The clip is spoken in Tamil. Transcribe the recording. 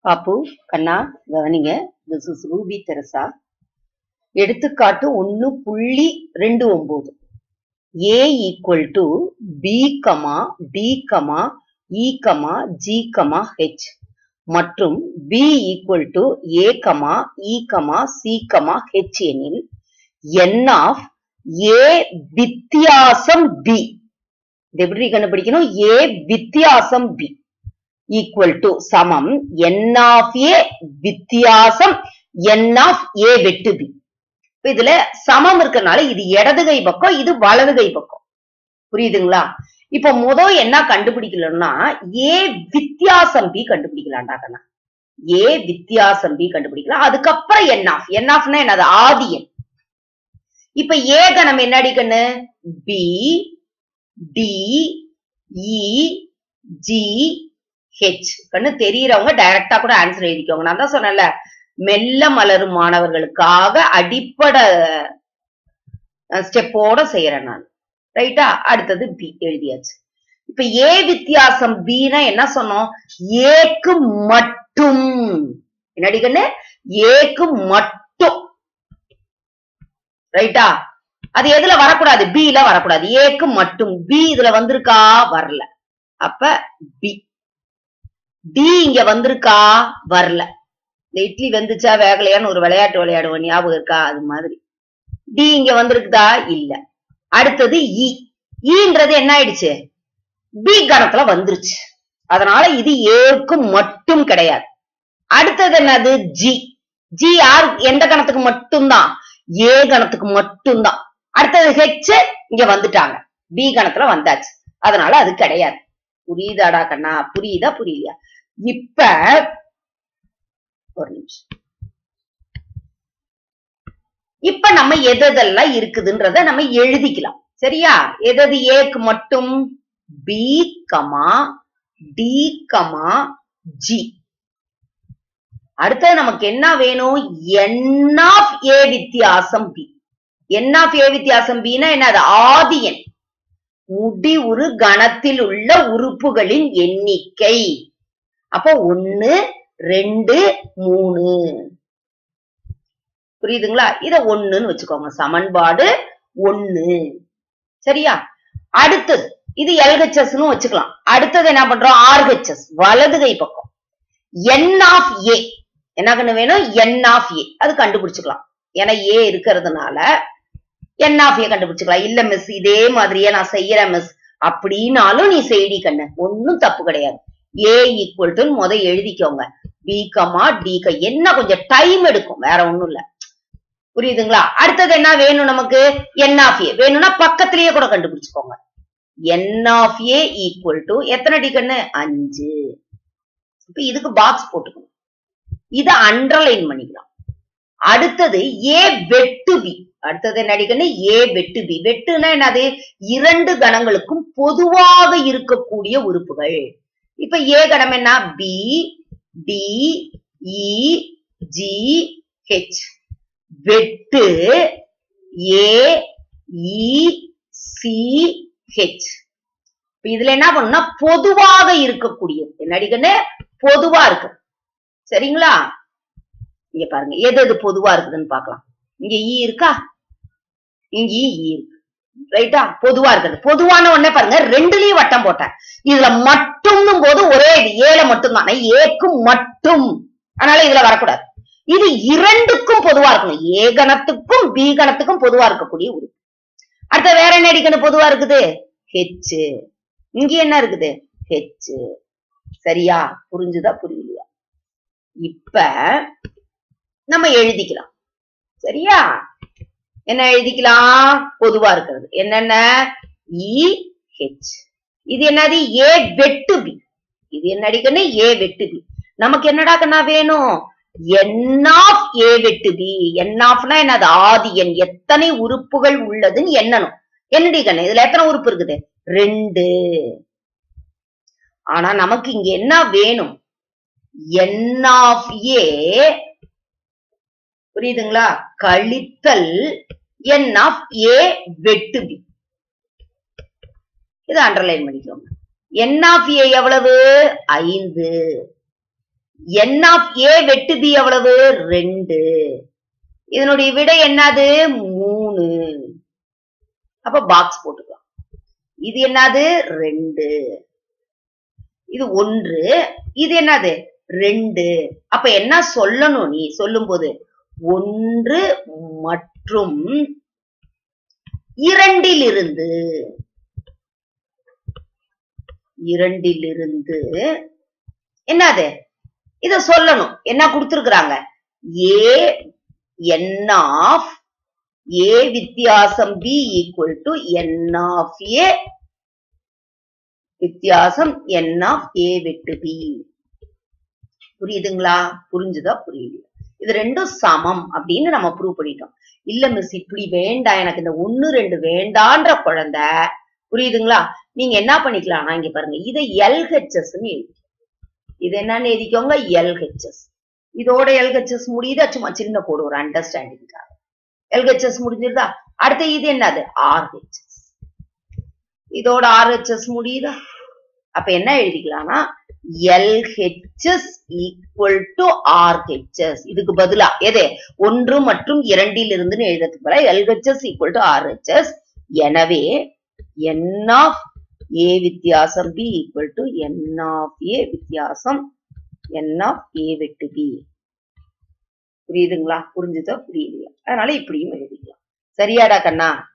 பாப்பு கண்ணா கவனிங்க திஸ் இஸ் ரூபி தெரசா எடுத்துக்காட்டு ஒன்னு புள்ளி ரெண்டு ஒன்பது A equal to B comma D comma E comma G comma H மற்றும் B equal to A comma E comma C comma H எனில் என் ஆஃப் ஏ வித்தியாசம் பி இது எப்படி கண்டுபிடிக்கணும் ஏ வித்தியாசம் பி ஈக்குவல் டு சமம் என் ஆஃப் ஏ வித்தியாசம் என் ஆஃப் ஏ வெட்டு பி இதுல சமம் இருக்கறனால இது இடது கை பக்கம் இது வலது கை பக்கம் புரியுதுங்களா இப்ப முதல் என்ன கண்டுபிடிக்கலன்னா ஏ வித்தியாசம் பி கண்டுபிடிக்கலாம்டா கண்ணா ஏ வித்தியாசம் பி கண்டுபிடிக்கலாம் அதுக்கப்புறம் என் ஆஃப் என் ஆஃப்னா என்னது ஆதி எண் இப்ப ஏ கணம் என்னடி கண்ணு B D E G H கண்ணு தெரியறவங்க டைரக்டா கூட ஆன்சர் எழுதிக்கோங்க நான் தான் சொன்னேன்ல மெல்ல மலரும் மாணவர்களுக்காக அடிப்படை ஸ்டெப்போட செய்யறேன் நான் ரைட்டா அடுத்தது பி எழுதியாச்சு இப்ப ஏ வித்தியாசம் பின்னா என்ன சொன்னோம் ஏக்கு மட்டும் என்னடி கண்ணு ஏக்கு மட்டும் ரைட்டா அது எதுல வரக்கூடாது பில வரக்கூடாது ஏக்கு மட்டும் பி இதுல வந்திருக்கா வரல அப்ப பி டி இங்க வந்திருக்கா வரல இந்த இட்லி வெந்துச்சா வேகலையான்னு ஒரு விளையாட்டு விளையாடுவோம் ஞாபகம் இருக்கா அது மாதிரி டி இங்க வந்திருக்குதா இல்ல அடுத்தது இ ஈன்றது என்ன ஆயிடுச்சு பி கணத்துல வந்துருச்சு அதனால இது ஏக்கு மட்டும் கிடையாது அடுத்தது என்னது ஜி ஜி யார் எந்த கணத்துக்கு மட்டும்தான் ஏ கணத்துக்கு மட்டும்தான் அடுத்தது ஹெச் இங்க வந்துட்டாங்க பி கணத்துல வந்தாச்சு அதனால அது கிடையாது புரியுதாடா கண்ணா புரியுதா புரியலையா இப்ப ஒரு நிமிஷம் இப்ப நம்ம எதெல்லாம் இருக்குதுன்றத நம்ம எழுதிக்கலாம் சரியா எதது ஏக்கு மட்டும் B comma D comma G அடுத்தது நமக்கு என்ன வேணும் என் ஆஃப் ஏ வித்தியாசம் பி என் ஆஃப் ஏ வித்தியாசம் பின்னா என்னது ஆதி எண் முடிவுறு கணத்தில் உள்ள உறுப்புகளின் எண்ணிக்கை அப்போ ஒன்னு ரெண்டு மூணு புரியுதுங்களா இத ஒண்ணுன்னு வச்சுக்கோங்க சமன்பாடு ஒண்ணு சரியா அடுத்தது இது எல்ஹெச்எஸ் வச்சுக்கலாம் அடுத்தது என்ன பண்றோம் ஆர்ஹெச்எஸ் வலது கை பக்கம் என் ஆஃப் ஏ என்ன கண்ணு வேணும் என் ஆஃப் ஏ அது கண்டுபிடிச்சுக்கலாம் ஏன்னா ஏ இருக்கிறதுனால என் ஆஃப் ஏ கண்டுபிடிச்சுக்கலாம் இல்ல மிஸ் இதே மாதிரியே நான் செய்யறேன் மிஸ் அப்படின்னாலும் நீ செய்டி கண்ணு ஒன்னும் தப்பு கிடையாது ஏ ஈக்குவல் டு முத எழுதிக்கோங்க பி கமா டி க என்ன கொஞ்சம் டைம் எடுக்கும் வேற ஒண்ணும் இல்ல புரியுதுங்களா அடுத்தது என்ன வேணும் நமக்கு என் ஆஃப் ஏ வேணும்னா பக்கத்திலேயே கூட கண்டுபிடிச்சுக்கோங்க n of A equal to எத்தனை டி கண்ணு அஞ்சு இப்ப இதுக்கு பாக்ஸ் போட்டுக்கணும் இத அண்டர்லைன் பண்ணிக்கலாம் அடுத்தது ஏ வெட்டு பி அடுத்தது என்ன அடிக்கணும் ஏ வெட்டு பி வெட்டுனா என்னது இரண்டு கணங்களுக்கும் பொதுவாக இருக்கக்கூடிய உறுப்புகள் இப்ப ஏ கணம் என்ன B D E G H வெட்டு ஏ இ சி ஹெச் இதுல என்ன பண்ணும்னா பொதுவாக இருக்கக்கூடியது என்ன அடிக்கணும் பொதுவா இருக்கு சரிங்களா இங்க பாருங்க எது எது பொதுவா இருக்குதுன்னு பாக்கலாம் இங்க ஈ இருக்கா இங்க ஈ இருக்கு ரைட்டா பொதுவா இருக்குது பொதுவான உடனே பாருங்க ரெண்டுலயும் வட்டம் போட்டேன் இதுல மட்டும்னும் போது ஒரே இது ஏல மட்டும் தான் ஏக்கும் மட்டும் அதனால இதுல வரக்கூடாது இது இரண்டுக்கும் பொதுவா இருக்கணும் ஏ கணத்துக்கும் பி கணத்துக்கும் பொதுவா இருக்கக்கூடிய உறுப்பு அடுத்த வேற என்ன அடிக்கணும் பொதுவா இருக்குது ஹெச் இங்க என்ன இருக்குது ஹெச் சரியா புரிஞ்சுதா புரியலையா இப்ப நம்ம எழுதிக்கலாம் சரியா என்ன எழுதிக்கலாம் பொதுவா இருக்கிறது என்னென்ன இ ஹெச் இது என்னது ஏ வெட்டு பி இது என்ன அடிக்கணும் ஏ வெட்டு பி நமக்கு என்னடா கண்ணா வேணும் என் ஆஃப் ஏ வெட்டு பி என் ஆஃப்னா என்னது ஆதி எண் எத்தனை உறுப்புகள் உள்ளதுன்னு எண்ணணும் என்னடி கண்ணு இதுல எத்தனை உறுப்பு இருக்குது ரெண்டு ஆனா நமக்கு இங்க என்ன வேணும் என் ஆஃப் ஏ புரியுதுங்களா கழித்தல் என் ஆஃப் ஏ வெட்டு பி இதை அண்டர்லைன் பண்ணிக்கோங்க என் ஆஃப் ஏ எவ்வளவு ஐந்து n ஆஃப் ஏ வெட்டு பி எவ்வளவு ரெண்டு இதனுடைய விடை என்னது மூணு அப்ப பாக்ஸ் போட்டுக்கலாம் இது என்னது ரெண்டு இது ஒன்று இது என்னது ரெண்டு அப்ப என்ன சொல்லணும் நீ சொல்லும் போது ஒன்று மற்றும் இரண்டிலிருந்து இரண்டிலிருந்து என்னது இத சொல்லணும் என்ன கொடுத்திருக்கிறாங்க ஏ என் ஆஃப் ஏ வித்தியாசம் B equal to n of A வித்தியாசம் என் ஆஃப் ஏ வெட்டு பி புரியுதுங்களா புரிஞ்சுதா புரியுது இது ரெண்டும் சமம் அப்படின்னு நம்ம ப்ரூவ் பண்ணிட்டோம் இல்ல மிஸ் இப்படி வேண்டாம் எனக்கு இந்த ஒண்ணு ரெண்டு வேண்டான்ற குழந்தை புரியுதுங்களா நீங்க என்ன பண்ணிக்கலாம்னா இங்க பாருங்க இதை எல்ஹெச்எஸ் இது என்னன்னு எழுதிக்கோங்க எல்ஹெச்எஸ் இதோட எல்ஹெச்எஸ் முடியுதா சும்மா சின்ன கோடு ஒரு அண்டர்ஸ்டாண்டிங்காக எல்ஹெச்எஸ் முடிஞ்சிருதா அடுத்து இது என்னது ஆர்ஹெச்எஸ் இதோட ஆர்ஹெச்எஸ் முடியுதா அப்ப என்ன எழுதிக்கலாம்னா எல்ஹெச்எஸ் ஈக்குவல் டு ஆர்ஹெச்எஸ் இதுக்கு பதிலா எது ஒன்று மற்றும் இரண்டில் இருந்துன்னு எழுதுறதுக்கு பதிலா எல்ஹெச்எஸ் ஈக்குவல் டு ஆர்ஹெச்எஸ் எனவே என் ஆஃப் ஏ வித்தியாசம் B equal to n of A வித்தியாசம் என் ஆஃப் ஏ வெட்டு பி புரியுதுங்களா புரிஞ்சுதா புரியலையா அதனால இப்படியும் எழுதிக்கலாம் சரியாடா கண்ணா